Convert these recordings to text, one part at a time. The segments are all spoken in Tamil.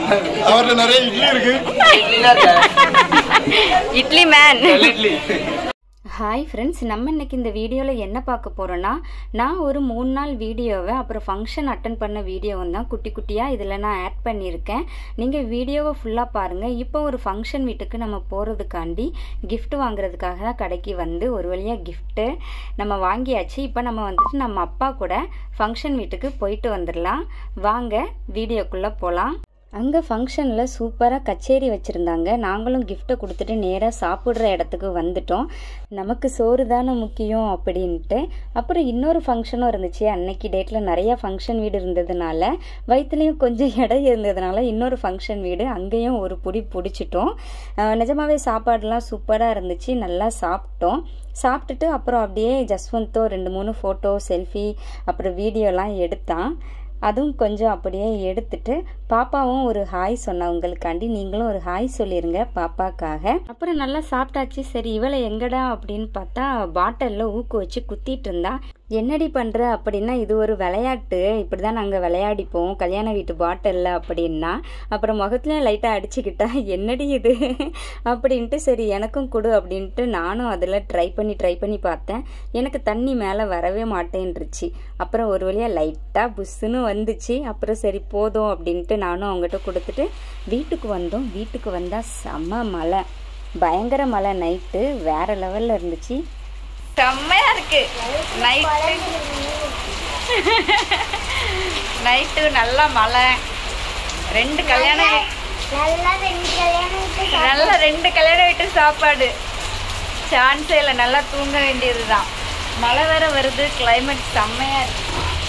அவர்கிட்ட நிறைய இட்லி இருக்கு idli man idli hi friends நம்ம இன்னைக்கு இந்த வீடியோவில் என்ன பார்க்க போகிறோன்னா நான் ஒரு மூணு நாள் வீடியோவை அப்புறம் ஃபங்க்ஷன் அட்டன் பண்ண வீடியோவும் தான் குட்டி குட்டியாக இதில் நான் ஆட் பண்ணியிருக்கேன் நீங்கள் வீடியோவை ஃபுல்லாக பாருங்கள் இப்போ ஒரு ஃபங்க்ஷன் வீட்டுக்கு நம்ம போகிறதுக்காண்டி gift வாங்குறதுக்காக தான் கடைக்கு வந்து ஒரு வழியாக கிஃப்ட்டு நம்ம வாங்கியாச்சு இப்போ நம்ம வந்துட்டு நம்ம அப்பா கூட ஃபங்க்ஷன் வீட்டுக்கு போயிட்டு வந்துடலாம் வாங்க வீடியோக்குள்ளே போகலாம் அங்கே ஃபங்க்ஷனில் சூப்பராக கச்சேரி வச்சுருந்தாங்க நாங்களும் கிஃப்ட்டை கொடுத்துட்டு நேராக சாப்பிட்ற இடத்துக்கு வந்துட்டோம் நமக்கு சோறு தானே முக்கியம் அப்படின்ட்டு அப்புறம் இன்னொரு ஃபங்க்ஷனும் இருந்துச்சு அன்னைக்கு டேட்டில் நிறையா ஃபங்க்ஷன் வீடு இருந்ததுனால வயிற்றுலேயும் கொஞ்சம் இடம் இருந்ததுனால இன்னொரு ஃபங்க்ஷன் வீடு அங்கேயும் ஒரு புடி பிடிச்சிட்டோம் அஹ் நிஜமாவே சாப்பாடுலாம் சூப்பராக இருந்துச்சு நல்லா சாப்பிட்டோம் சாப்பிட்டுட்டு அப்புறம் அப்படியே ஜஸ்வந்தோ ரெண்டு மூணு ஃபோட்டோ செல்ஃபி அப்புறம் வீடியோலாம் எடுத்தான் அதுவும் கொஞ்சம் அப்படியே எடுத்துட்டு பாப்பாவும் ஒரு ஹாய் சொன்னா உங்களுக்காண்டி நீங்களும் ஒரு ஹாய் சொல்லிருங்க பாப்பாக்காக அப்புறம் நல்லா சாப்பிட்டாச்சு சரி இவளை எங்கடா அப்படின்னு பார்த்தா பாட்டிலில் ஊக்கு வச்சு குத்திட்டு இருந்தா என்னடி பண்ற அப்படின்னா இது ஒரு விளையாட்டு இப்படிதான் நாங்கள் விளையாடிப்போம் கல்யாண வீட்டு பாட்டிலில் அப்படின்னா அப்புறம் முகத்துலயும் லைட்டாக அடிச்சுக்கிட்டா என்னடி இது அப்படின்ட்டு சரி எனக்கும் கொடு அப்படின்ட்டு நானும் அதில் ட்ரை பண்ணி ட்ரை பண்ணி பார்த்தேன் எனக்கு தண்ணி மேலே வரவே மாட்டேன்ருச்சு அப்புறம் ஒரு வழியாக லைட்டாக புஷ்ஷுன்னு வந்துச்சு அப்புறம் சரி போதும் அப்படின்ட்டு நானும் அவங்ககிட்ட கொடுத்துட்டு வீட்டுக்கு வந்தோம் வீட்டுக்கு வந்தால் செம்ம மழை பயங்கர மழை நைட்டு வேற லெவலில் இருந்துச்சு செம்மையா இருக்கு நைட்டு நைட்டு நல்லா மழை ரெண்டு கல்யாணம் நல்லா ரெண்டு கல்யாணம் விட்டு நல்ல ரெண்டு கல்யாணம் வீட்டு சாப்பாடு சான்ஸே இல்லை நல்லா தூங்க வேண்டியதுதான் மழை வேற வருது கிளைமேட் செம்மையா இருக்கு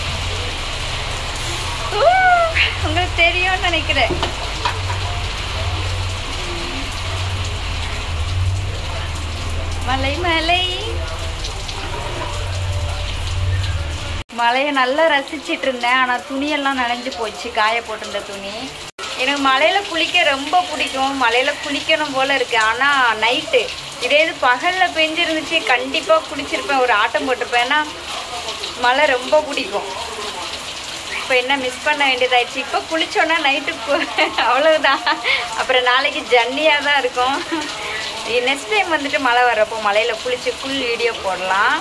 ஊ, உங்களுக்கு தெரியும்னு நினைக்கிறேன் மலை மலை மழையை நல்லா ரசிச்சிட்டு இருந்தேன் ஆனால் துணியெல்லாம் நனைஞ்சு போச்சு காய போட்டிருந்த துணி எனக்கு மழையில் குளிக்க ரொம்ப பிடிக்கும் மழையில் குளிக்கணும் போல இருக்கு ஆனால் நைட்டு இதே இது பகலில் பெஞ்சிருந்துச்சு கண்டிப்பாக குளிச்சிருப்பேன் ஒரு ஆட்டம் போட்டிருப்பேன் ஏன்னா மழை ரொம்ப பிடிக்கும் இப்போ என்ன மிஸ் பண்ண வேண்டியதாயிடுச்சு இப்போ குளிச்சோன்னா நைட்டு அவ்வளவுதான் அப்புறம் நாளைக்கு ஜன்னியாக தான் இருக்கும் நெக்ஸ்ட் டைம் வந்துட்டு மழை வரப்போ மழையில் குளிச்சு ஃபுல் வீடியோ போடலாம்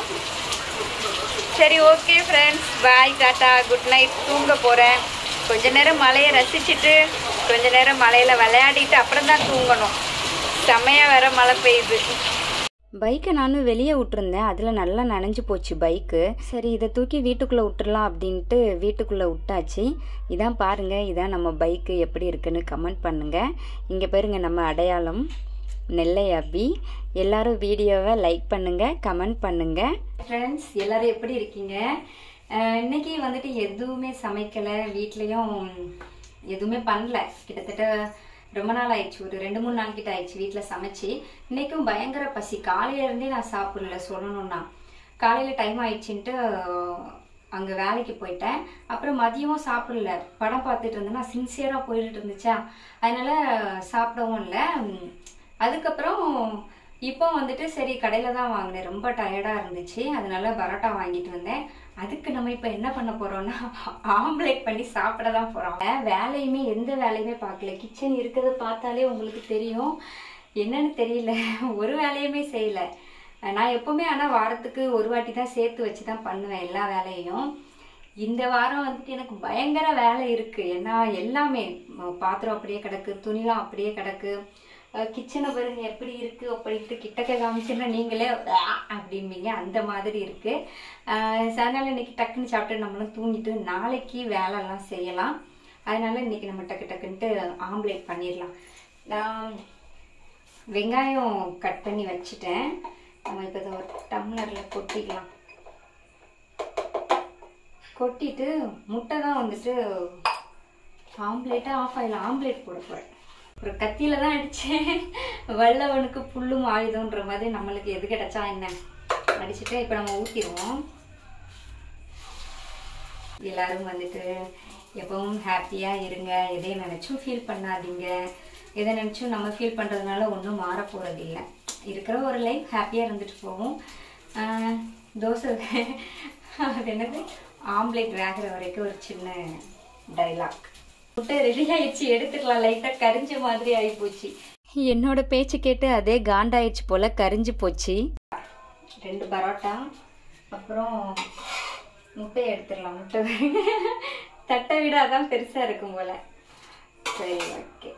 சரி ஓகே ஃப்ரெண்ட்ஸ் பாய் டாட்டா குட் நைட் தூங்க போகிறேன் கொஞ்ச நேரம் மழையை ரசிச்சுட்டு கொஞ்ச நேரம் மழையில் விளையாடிட்டு அப்புறம் தான் தூங்கணும் செம்மையாக வேற மழை பெய்யுது பைக்கை நானும் வெளியே விட்டுருந்தேன் அதில் நல்லா நனைஞ்சு போச்சு பைக்கு சரி இதை தூக்கி வீட்டுக்குள்ளே விட்டுறலாம் அப்படின்ட்டு வீட்டுக்குள்ளே விட்டாச்சு இதான் பாருங்கள் இதான் நம்ம பைக்கு எப்படி இருக்குன்னு கமெண்ட் பண்ணுங்கள் இங்கே பாருங்க நம்ம அடையாளம் நெல்லை அபி எல்லாரும் வீடியோவை லைக் பண்ணுங்கள் கமெண்ட் பண்ணுங்கள் ஃப்ரெண்ட்ஸ் எல்லாரும் எப்படி இருக்கீங்க அஹ் இன்னைக்கு வந்துட்டு எதுவுமே சமைக்கலை வீட்லேயும் எதுவுமே பண்ணல கிட்டத்தட்ட ரொம்ப நாள் ஆயிடுச்சு ஒரு ரெண்டு மூணு நாள் கிட்ட ஆயிடுச்சு வீட்டில் சமைச்சு இன்னைக்கும் பயங்கர பசி காலையில இருந்தே நான் சாப்பிடல சொல்லணும்னா காலையில் டைம் ஆயிடுச்சுன்ட்டு அங்கே வேலைக்கு போயிட்டேன் அப்புறம் மதியமும் சாப்பிடல படம் பார்த்துட்டு இருந்தேன்னா சின்சியராக போயிட்டு இருந்துச்சா அதனால சாப்பிடவும் இல்லை உம், அதுக்கப்புறம் இப்போ வந்துட்டு சரி கடையில் தான் வாங்கினேன் ரொம்ப டயர்டாக இருந்துச்சு அதனால பரோட்டா வாங்கிட்டு வந்தேன் அதுக்கு நம்ம இப்போ என்ன பண்ண போறோம்னா ஆம்லேட் பண்ணி சாப்பிட தான் போகிறோம் வேலையுமே எந்த வேலையுமே பார்க்கல கிச்சன் இருக்கிறத பார்த்தாலே உங்களுக்கு தெரியும் என்னன்னு தெரியல ஒரு வேலையுமே செய்யல நான் எப்பவுமே ஆனால் வாரத்துக்கு ஒரு வாட்டி தான் சேர்த்து வச்சு தான் பண்ணுவேன் எல்லா வேலையும் இந்த வாரம் வந்துட்டு எனக்கு பயங்கர வேலை இருக்கு ஏன்னா எல்லாமே ம- பாத்திரம் அப்படியே கிடக்கு துணிலாம் அப்படியே கிடக்கு கிச்சனை பாருங்க எப்படி இருக்கு அப்படின்ட்டு கிட்டக்க காமிச்சுன்னா நீங்களே "ஆ" அப்படிம்பீங்க அந்த மாதிரி இருக்கு அஹ் அதனால இன்னைக்கு டக்குன்னு சாப்பிட்டு நம்மளும் தூங்கிட்டு நாளைக்கு வேலைலாம் செய்யலாம் அதனால இன்னைக்கு நம்ம டக்கு டக்குன்ட்டு ஆம்லேட் பண்ணிடலாம் நான் வெங்காயம் கட் பண்ணி வச்சுட்டேன் நம்ம இப்போ இதை ஒரு டம்ளரில் கொட்டிக்கலாம் கொட்டிட்டு முட்டை தான் வந்துட்டு ஆம்லேட்டாக ஆஃப் ஆயில் ஆம்லேட் போட போகிறேன் ஒரு கத்தியில தான் அடித்தேன் வல்லவனுக்கு புல்லும் ஆயுதம்ன்ற மாதிரி நம்மளுக்கு எது கிடைச்சா என்ன அடிச்சுட்டு இப்போ நம்ம ஊற்றிடுவோம் எல்லாரும் வந்துட்டு எப்பவும் ஹாப்பியாக இருங்க எதையும் நினச்சும் ஃபீல் பண்ணாதீங்க எதை நினச்சும் நம்ம ஃபீல் பண்ணுறதுனால ஒன்றும் மாற போகிறது இல்லை இருக்கிற ஒரு லைஃப் ஹாப்பியாக இருந்துட்டு போவோம் ஆஹ் தோசை அது என்னது ஆம்லேட் வேகிற வரைக்கும் ஒரு சின்ன டைலாக் முட்டை ரெடி ஆயிடுச்சு எடுத்துக்கலாம் லைட்டா கரிஞ்ச மாதிரி ஆகி போச்சு என்னோட பேச்சு கேட்டு அதே காண்டாயிடுச்சு போல கரிஞ்சு போச்சு ரெண்டு பரோட்டா அப்புறம் முட்டை எடுத்துடலாம் முட்டை தட்டை விட அதான் பெருசா இருக்கும் போல சரி ஓகே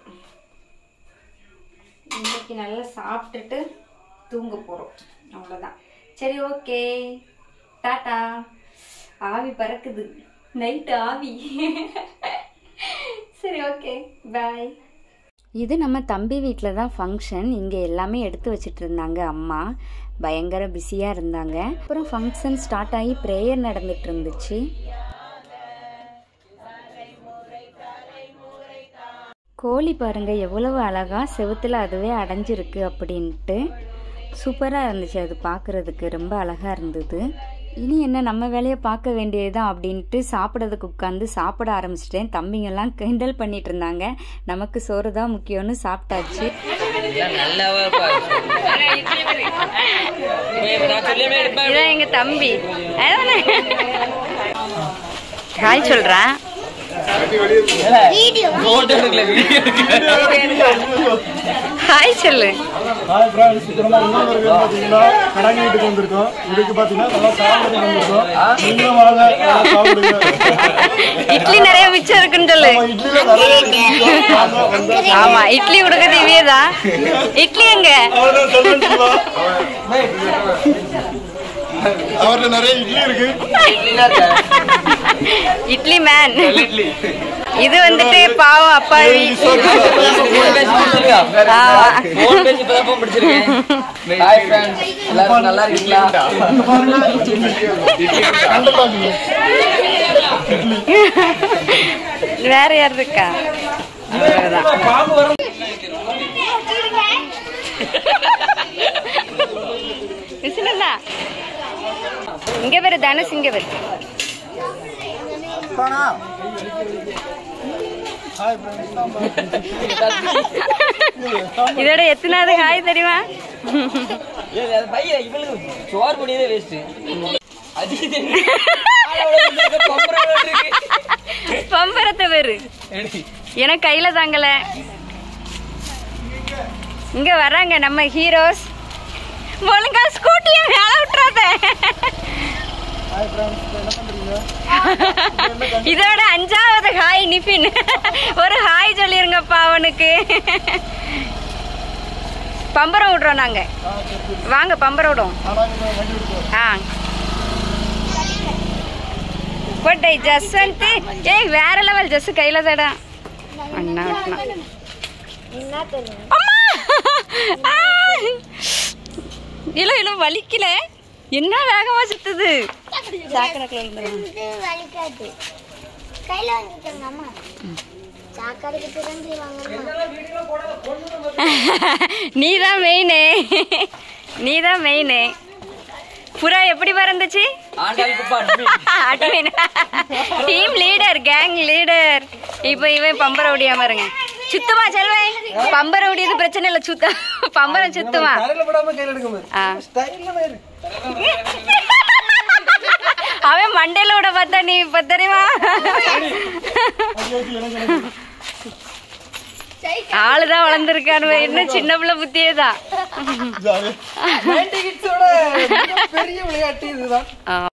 இன்னைக்கு நல்லா சாப்பிட்டுட்டு தூங்க போறோம் அவ்வளோதான் சரி ஓகே டாட்டா ஆவி பறக்குது நைட்டு ஆவி சரி ஓகே பாய் இது நம்ம தம்பி வீட்டில் தான் ஃபங்க்ஷன் இங்கே எல்லாமே எடுத்து வச்சிட்டு இருந்தாங்க அம்மா பயங்கர பிஸியாக இருந்தாங்க அப்புறம் ஃபங்க்ஷன் ஸ்டார்ட் ஆகி ப்ரேயர் நடந்துட்டு இருந்துச்சு கோழி பாருங்க எவ்வளவு அழகா செவுத்துல அதுவே அடைஞ்சிருக்கு அப்படின்ட்டு சூப்பராக இருந்துச்சு அது பார்க்கறதுக்கு ரொம்ப அழகா இருந்தது இனி என்ன நம்ம வேலையை பார்க்க வேண்டியதுதான் அப்படின்ட்டு சாப்பிட்றதுக்கு உட்காந்து சாப்பிட ஆரம்பிச்சிட்டேன் தம்பிங்கெல்லாம் கிண்டல் பண்ணிட்டு இருந்தாங்க நமக்கு சோறு தான் முக்கியம்னு சாப்பிட்டாச்சு நல்லாவா இருப்பா நான் சொல்லியுமே எடுப்பேன் இதான் எங்க தம்பி ஹாய் சொல்றேன் போட்டோ எடுக்கல வீடியோ ஹாய் சொல்லு ஹாய் ஃப்ரெண்ட்ஸ் இப்போ நம்ம என்ன வந்திருக்கோம் பார்த்தீங்கன்னா கடாங்கி வீட்டுக்கு வந்திருக்கோம் இதுக்கு பார்த்தீங்கன்னா நல்லா சாப்பிட்டு வந்திருக்கோம் நீங்களும் வாங்க நல்லா சாப்பிடுங்க இட்லி நிறைய மிச்சம் இருக்குன்னு சொல்லு நம்ம இட்லியில நிறைய இருக்கு. வாங்க, வந்தா ஆமா இட்லி கொடுக்கறது இவே தான் இட்லி எங்க அவ்வளவுதான் சொல்றேன் சிவா. அவர்ல நிறைய இட்லி இருக்கு இட்லி மேன் இது வந்துட்டு பாவம் அப்பாவி ஃபோன் பேசி முடிச்சிருக்கா ஆமா. ஃபோன் பேசி இப்பதான் ஃபோன் முடிச்சிருக்கேன் ஹாய் ஃப்ரெண்ட்ஸ் எல்லாரும் நல்லா இருக்கீங்களா இங்க பாருங்க இட்லி. கண்டிப்பா இட்லி. வேற யார் இருக்கா பாம்பு வரும் விசிலண்ணா இங்க பேரு தனுஷ் இங்க பேரு ஹாய் ஃப்ரெண்ட்ஸ் இதோட எத்தனாவது காய் தெரியுமா ஏய், அது பையன் இவளுக்கு சோறு பண்ணியதே வேஸ்ட் அது இருக்கு பம்பரத்தை பேரு எனக்கு கையில தாங்கல இங்க வராங்க நம்ம ஹீரோஸ் ஒழுங்கா ஸ்கூட்டியை மேல விட்டுறாத ஹாய் ஃப்ரெண்ட்ஸ் என்ன பண்றீங்க இதோட அஞ்சாவது ஹாய் நிபின் ஒரு ஹாய் சொல்லிருங்கப்பா அவனுக்கு பம்பரம் விடுறோம் நாங்க வாங்க பம்பரம் விடுவோம் ஆனா நீங்க வண்டி விட்டு ஆ போட்டை ஜஸ் வந்து ஏய் வேற லெவல் ஜஸ் கையில தடா அண்ணா அண்ணா அம்மா ஆ! இல்ல இல்ல வலிக்கல என்ன வேகமா சுத்துது சாக்கடைக்குள்ள விழுந்துரும். இது வலிக்காது கையில வாங்கிக்கோங்க அம்மா சாக்காடு கிட்ட தான் செய்வாங்க நீதான் மெயினு நீதான் மெயினு புறா எப்படி பறந்துச்சு ஆண்டாள் குப்பா admin team leader gang leader இப்போ இவன் பம்பர ஒடியாம இருங்க சுத்துமா செல்வன் பம்பர ஒடியது பிரச்சனை இல்ல சுத்த பம்பரம் சுத்துமா ஆ. அவன் மண்டையில விட பார்த்தா நீ இப்ப தெரியுமா ஆளுதான் வளர்ந்துருக்கானு இன்னும் சின்ன பிள்ளை புத்தியேதான் ஜாலியா ஆ.